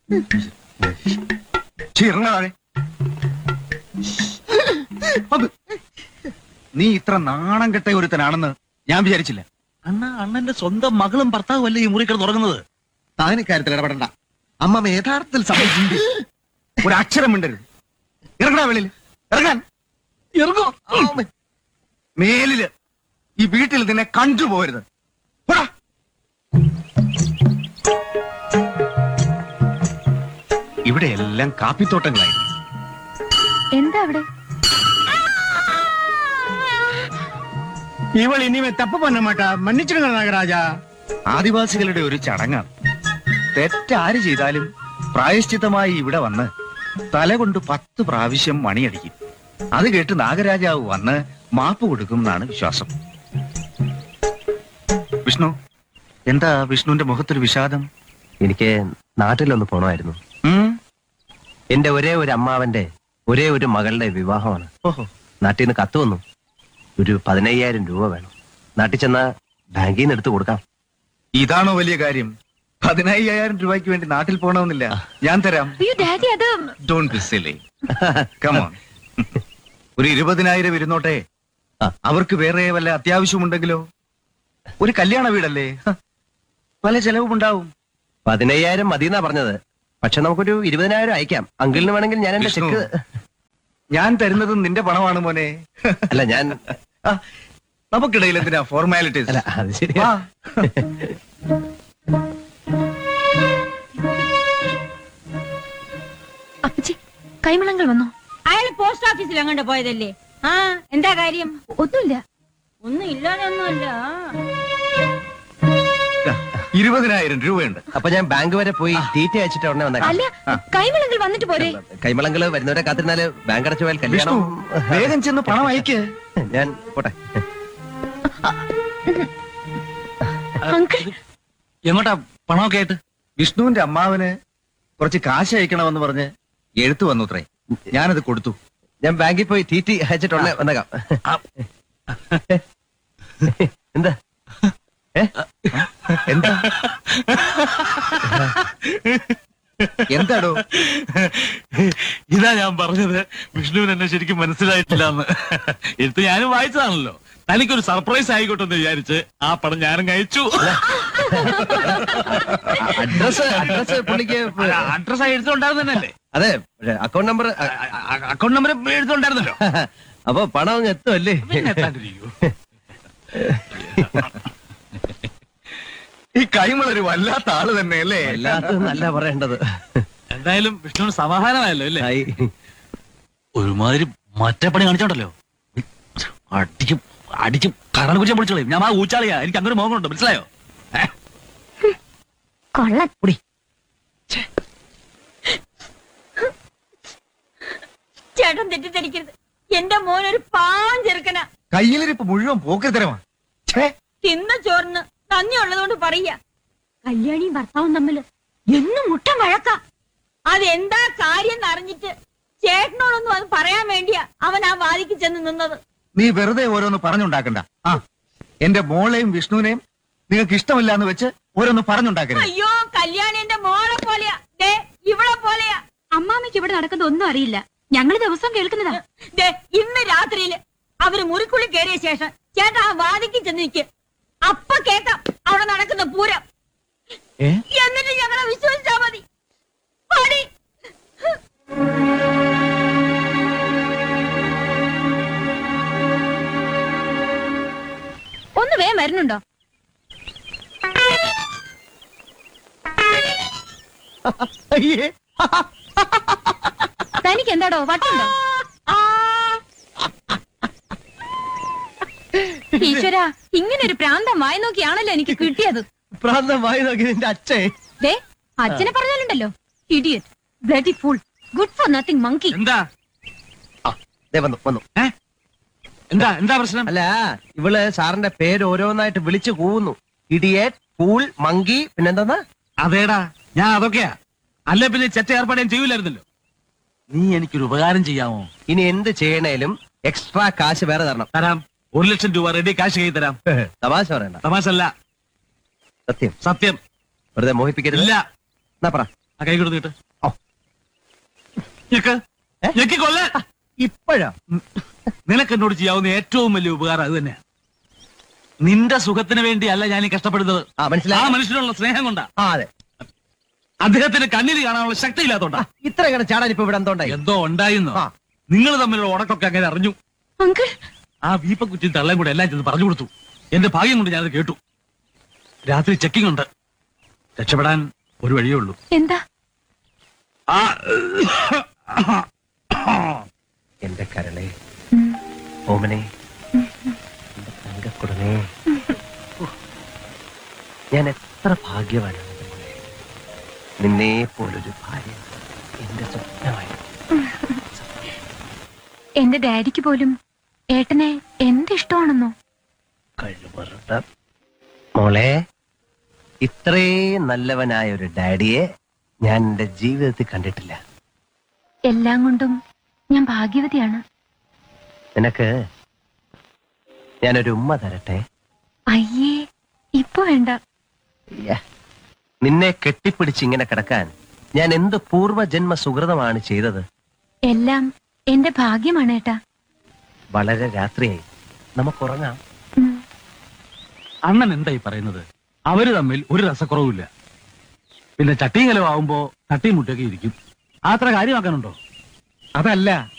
ചിറങ്ങാതെ നീ ഇത്ര നാണം കെട്ട ഒരുത്തനാണെന്ന് ഞാൻ വിചാരിച്ചില്ല അണ്ണ അണ്ണന്റെ സ്വന്തം മകളും ഭർത്താവും അല്ലേ ഈ മുറി കിടന്ന് തുടങ്ങുന്നത് താൻ ഇക്കാര്യത്തിൽ ഇടപെടണ്ട അമ്മമ്മ യഥാർത്ഥത്തിൽ സമ്മതിച്ചിട്ടുണ്ട് ഒരു അക്ഷരം മിണ്ടരുത് ഇറങ്ങടാ വെളിയിൽ ഇറങ്ങാൻ ഇറങ്ങും അമ്മമ്മേ. മേലില് ഈ വീട്ടിൽ നിന്നെ കണ്ടുപോകരുത് പോടാ. ഇവിടെ എല്ലാം കാപ്പിത്തോട്ടങ്ങളായിരുന്നു എന്താ അവിടെ இவள் இனிமே தப்பு பண்ண மாட்டா மன்னிச்சிடுங்க நாகராஜா ആദിവാസികളുടെ ഒരു ചടങ്ങാണ് തെറ്റാര് ചെയ്താലും പ്രായശ്ചിത്തമായി ഇവിടെ വന്ന് തല കൊണ്ട് പത്ത് പ്രാവശ്യം മണിയടിക്കും അത് കേട്ട് നാഗരാജാവ് വന്ന് മാപ്പ് കൊടുക്കും എന്നാണ് വിശ്വാസം വിഷ്ണു എന്താ വിഷ്ണുവിന്റെ മുഖത്തൊരു വിഷാദം എനിക്ക് നാട്ടിലൊന്ന് പോണമായിരുന്നു ഉം? എന്റെ ഒരേ ഒരു അമ്മാവന്റെ ഒരേ ഒരു മകളുടെ വിവാഹമാണ് ഓഹോ നാട്ടിൽ നിന്ന് കത്ത് വന്നു ഒരു പതിനയ്യായിരം രൂപ വേണം നാട്ടിൽ ചെന്ന ബാങ്കിൽ നിന്ന് എടുത്തു കൊടുക്കാം ഇതാണോ വലിയ കാര്യം പതിനയ്യായിരം രൂപയ്ക്ക് വേണ്ടി നാട്ടിൽ പോകണമെന്നില്ല ഞാൻ തരാം അയ്യോ ഡാഡി അത് ഡോണ്ട് ബി സിലി കമോൺ ഒരു ഇരുപതിനായിരം ഇരുന്നോട്ടെ ആ. അവർക്ക് വേറെ വല്ല അത്യാവശ്യമുണ്ടെങ്കിലോ ഒരു കല്യാണ വീടല്ലേ ഹ. പല ചെലവും ഉണ്ടാവും പതിനയ്യായിരം മതി എന്നാ പറഞ്ഞത് പക്ഷെ നമുക്കൊരു ഇരുപതിനായിരം അയക്കാം അങ്കിളിന് വേണമെങ്കിൽ ഞാൻ എന്റെ വിഷ്ണു. ചെക്ക് ഞാൻ തരുന്നത് നിന്റെ പണമാണ് മോനെ അല്ല ഞാൻ ആ, നമുക്കിടയിൽ എന്തിനാ ഫോർമാലിറ്റീസ് അല്ല അത് ശരിയാ അപ്പച്ചി കൈമളങ്ങൾ വന്നോ അയാൾ പോസ്റ്റ് ഓഫീസിൽ അങ്ങോട്ട് പോയതല്ലേ ആ എന്താ കാര്യം ഒന്നുമില്ല ഒന്നും ഇല്ലാതൊന്നുമല്ല ഇരുപതിനായിരം രൂപയുണ്ട് അപ്പൊ ഞാൻ ബാങ്ക് വരെ പോയി തീറ്റ അയച്ചിട്ട് ഉടനെ വന്നേക്കാം അല്ല കൈമളങ്ങൾ വന്നിട്ട് പോരെ കൈമളങ്ങള് വരുന്നവരെ കാത്തിരുന്നാല് ബാങ്ക് അടച്ചു പോയാൽ വിഷ്ണു കല്യാണം വേഗം ചെന്ന് പണം അയക്ക് ഞാൻ പോട്ടെ അങ്കിൾ എങ്ങോട്ടാ പണമൊക്കെ ആയിട്ട് വിഷ്ണുവിന്റെ അമ്മാവന് കുറച്ച് കാശ് അയക്കണമെന്ന് പറഞ്ഞ് എഴുത്തു വന്നു അത്രേ ഞാനത് കൊടുത്തു ഞാൻ ബാങ്കിൽ പോയി തീറ്റി അയച്ചിട്ട് ഉടനെ വന്നേക്കാം എന്താ ഏ എന്താ എന്താടോ ഇതാ ഞാൻ പറഞ്ഞത് വിഷ്ണുവിന് എന്നെ ശരിക്കും മനസ്സിലായിട്ടില്ല എന്ന് എടുത്ത് ഞാനും വായിച്ചതാണല്ലോ തനിക്കൊരു സർപ്രൈസ് ആയിക്കോട്ടെ എന്ന് വിചാരിച്ച് ആ പണം ഞാനും അയച്ചു അഡ്രസ് അഡ്രസ് പുള്ളിക്ക് അഡ്രസ് എഴുത്തുണ്ടായിരുന്നല്ലേ അതെ പക്ഷെ അക്കൗണ്ട് നമ്പർ അക്കൗണ്ട് നമ്പർ എഴുത്തുണ്ടായിരുന്നല്ലോ അപ്പൊ പണം അങ്ങ് എത്തുമല്ലേ പിന്നെ എത്താണ്ടിരിക്കൂ. ഈ കൈമളൊരു വല്ലാത്ത ആള് തന്നെ അല്ലേ അല്ലാത്തല്ല പറയേണ്ടത് എന്തായാലും വിഷ്ണുവിന് സമാധാനമായല്ലോ അല്ലേ ആയി. ഒരുമാതിരി മറ്റേ പണി കാണിച്ചോണ്ടല്ലോ അടിക്കും അടിക്കും കടൽ കുറിച്ച് വിളിച്ചോളൂ ഞാൻ ആ ഊച്ചാളിയാ എനിക്ക് അങ്ങനെ മോഹമുണ്ട് മനസ്സിലായോ ഏ? കൊള്ളാം ചേട്ടൻ തെറ്റിദ്ധരിക്കരുത് എന്റെ മോൻ ഒരു പാവം ചെറുക്കനാ കയ്യിലിരിപ്പ് മുഴുവൻ പോക്കത്തരമാ ഛേ തിന്ന ചോറിന് നന്ദി ഉള്ളതുകൊണ്ട് പറയാ കല്യാണിയും ഭർത്താവും തമ്മില് എന്നും മുട്ട വഴക്ക അതെന്താ കാര്യം അറിഞ്ഞിട്ട് ചേട്ടനോടൊന്നും അത് പറയാൻ വേണ്ടിയാ അവൻ ആ വാദിക്ക് ചെന്ന് നിന്നത് നീ വെറുതെ ഓരോന്ന് പറഞ്ഞുണ്ടാക്കണ്ട ആ എന്റെ മോളെയും വിഷ്ണുവിനെയും നിങ്ങൾക്ക് ഇഷ്ടമില്ല എന്ന് വെച്ച് ഓരോന്ന് പറഞ്ഞുണ്ടാക്കരുത് അയ്യോ കല്യാണി എന്റെ മോളെ പോലെയാ ദേ ഇവളെ പോലെയാ അമ്മാമ്മയ്ക്ക് ഇവിടെ നടക്കുന്ന ഒന്നും അറിയില്ല ഞങ്ങൾ ദിവസം കേൾക്കുന്നതാ ദേ ഇന്ന് രാത്രിയില് അവര് മുറിക്കുള്ളിൽ കയറിയ ശേഷം ചേട്ടാ ആ വാദിക്ക് ചെന്ന് നിൽക്ക് അപ്പ കേക്കാം അവിടെ നടക്കുന്ന പൂരം ഏ? എന്നിട്ട് ഞങ്ങളെ വിശ്വസിച്ചാ മതി പാടി ഒന്ന് വേഗം വരുന്നുണ്ടോ അയ്യേ തനിക്ക് എന്താടോ വട്ടുണ്ടോ ഈശ്വര ഇങ്ങനെ ഒരു പ്രാന്തം വായി നോക്കിയാണല്ലോ എനിക്ക് കിട്ടിയത് പ്രാന്തമായി നോക്കി നിന്റെ അച്ഛൻ ദേ അച്ഛനെ പറഞ്ഞാലുണ്ടല്ലോ idiot bloody full good for nothing monkey എന്താ ദേ വന്നു വന്നു എന്താ എന്താ പ്രശ്നം അല്ല ഇവള് സാറിന്റെ പേര് ഓരോന്നായിട്ട് വിളിച്ചു കൂവുന്നു ഇഡിയറ്റ് ഫൂൾ മങ്കി പിന്നെന്താ അതേടാ ഞാൻ അതൊക്കെയാ അല്ല പിന്നെ ചെറ്റ ഏർപ്പാട് ഞാൻ ചെയ്യൂലായിരുന്നല്ലോ നീ എനിക്കൊരു ഉപകാരം ചെയ്യാമോ ഇനി എന്ത് ചെയ്യണേലും എക്സ്ട്രാ കാശ് വേറെ തരണം തരാം ഒരു ലക്ഷം രൂപ റെഡി കാശ് കൈ തരാം തമാശ പറയണ്ട തമാശല്ല സത്യം സത്യം വെറുതെ മോഹിപ്പിക്കരുത് ഇല്ല എന്നാ പറ ആ കൈ കൊടുത്തിട്ട് ഓ. ഞെക്ക് ഏ? ഞെക്കി കൊല്ല ഇപ്പോഴാ നിനക്ക് എന്നോട് ചെയ്യാവുന്ന ഏറ്റവും വലിയ ഉപകാരം അത് തന്നെയാ നിന്റെ സുഖത്തിന് വേണ്ടിയല്ല ഞാൻ ഈ കഷ്ടപ്പെടുന്നത് ആ ആ മനസ്സിലായി മനുഷ്യനുള്ള സ്നേഹം കൊണ്ടാ ആ അതെ അദ്ദേഹത്തിന് കണ്ണിൽ കാണാനുള്ള ശക്തി ഇല്ലാത്തോണ്ടാ ഇത്ര ഇങ്ങനെ ചാടാൻ ഇപ്പൊ ഇവിടെ എന്തോണ്ടായി എന്തോ ഉണ്ടായിരുന്നു ആ. നിങ്ങൾ തമ്മിലുള്ള ഉടക്കൊക്കെ അങ്ങനെ അറിഞ്ഞു അങ്കിൾ ആ വീപ്പക്കുറ്റി തള്ളയും കൂടെ എല്ലാം ചെന്ന് പറഞ്ഞു കൊടുത്തു എന്റെ ഭാഗ്യം കൊണ്ട് ഞാനത് കേട്ടു രാത്രി ചെക്കിംഗ് ഉണ്ട് രക്ഷപ്പെടാൻ ഒരു വഴിയേ ഉള്ളൂ എന്താ ആ എന്റെ കരളെ ഉം. ഓമനെ എന്റെ തങ്കക്കുടനെ ഞാൻ എത്ര ഭാഗ്യവാനാണ് എന്റെ മോനെ. നിന്നെ പോലൊരു ഭാര്യ എന്റെ സ്വപ്നമായി എന്റെ ഡാഡിക്ക് പോലും ഏട്ടനെ എന്ത് ഇഷ്ടമാണെന്നോ കഴിവറുത്ത മോളെ ഇത്രയും നല്ലവനായ ഒരു ഡാഡിയെ ഞാൻ എന്റെ ജീവിതത്തിൽ കണ്ടിട്ടില്ല എല്ലാം കൊണ്ടും ഞാൻ ഭാഗ്യവതിയാണ് നിനക്ക് ഞാനൊരു ഉമ്മ തരട്ടെ അയ്യേ ഇപ്പൊ വേണ്ട യ്യ. നിന്നെ കെട്ടിപ്പിടിച്ച് ഇങ്ങനെ കിടക്കാൻ ഞാൻ എന്ത് പൂർവ്വജന്മ സുഹൃതമാണ് ചെയ്തത് എല്ലാം എന്റെ ഭാഗ്യമാണ് ഏട്ടാ വളരെ രാത്രിയായി നമുക്കുറങ്ങാം ഉം. അണ്ണൻ എന്തായി പറയുന്നത് അവര് തമ്മിൽ ഒരു രസക്കുറവുമില്ല പിന്നെ ചട്ടിയും കലമാവുമ്പോ തട്ടിയും മുട്ടൊക്കെ ഇരിക്കും ആ അത്ര കാര്യമാക്കാനുണ്ടോ അതല്ല